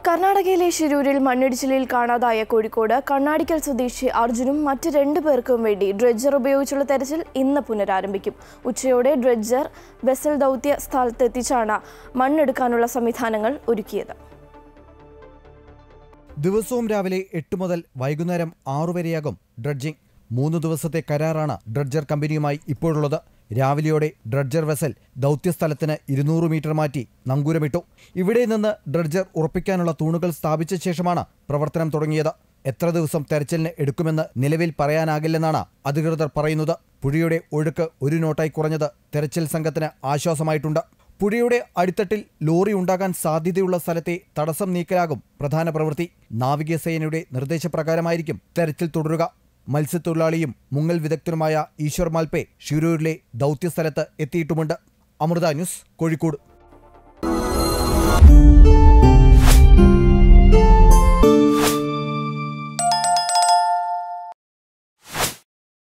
കർണാടകയിലെ ശിരൂരിൽ മണ്ണിടിച്ചിലിൽ കാണാതായ കോഴിക്കോട് കണ്ണാടിക്കൽ സ്വദേശി അർജുനും മറ്റ് രണ്ടു പേർക്കും വേണ്ടി ഡ്രഡ്ജർ ഉപയോഗിച്ചുള്ള തെരച്ചിൽ ഇന്ന് പുനരാരംഭിക്കും ഉച്ചയോടെ ഡ്രഡ്ജർ വെസൽ ദൗത്യ സ്ഥലത്തെത്തിച്ചാണ് മണ്ണെടുക്കാനുള്ള സംവിധാനങ്ങൾ ഒരുക്കിയത് ദിവസവും രാവിലെ എട്ട് മുതൽ വൈകുന്നേരം ആറു വരെയാകും ഡ്രഡ്ജിംഗ് മൂന്ന് ദിവസത്തെ കരാറാണ് ഡ്രഡ്ജർ കമ്പനിയുമായി ഇപ്പോഴുള്ളത് രാവിലെയോടെ ഡ്രഡ്ജർ വെസൽ ദൗത്യസ്ഥലത്തിന് ഇരുന്നൂറ് മീറ്റർ മാറ്റി നങ്കൂരമിട്ടു ഇവിടെ നിന്ന് ഡ്രഡ്ജർ ഉറപ്പിക്കാനുള്ള തൂണുകൾ സ്ഥാപിച്ച ശേഷമാണ് പ്രവർത്തനം തുടങ്ങിയത് എത്ര ദിവസം തെരച്ചിലിന് എടുക്കുമെന്ന് നിലവിൽ പറയാനാകില്ലെന്നാണ് അധികൃതർ പറയുന്നത് പുഴയുടെ ഒഴുക്ക് ഒരു നോട്ടായി കുറഞ്ഞത് തെരച്ചിൽ സംഘത്തിന് ആശ്വാസമായിട്ടുണ്ട് പുഴയുടെ അടിത്തട്ടിൽ ലോറി ഉണ്ടാകാൻ സാധ്യതയുള്ള സ്ഥലത്തെ തടസ്സം നീക്കലാകും പ്രധാന പ്രവൃത്തി നാവികസേനയുടെ നിർദ്ദേശപ്രകാരമായിരിക്കും തെരച്ചിൽ തുടരുക മത്സ്യത്തൊഴിലാളിയും മുങ്ങൽ വിദഗ്ധനുമായ ഈശ്വർ മാൽപേ ഷിരൂരിലെ ദൗത്യസ്ഥലത്ത് എത്തിയിട്ടുമുണ്ട് അമൃത ന്യൂസ് കോഴിക്കോട്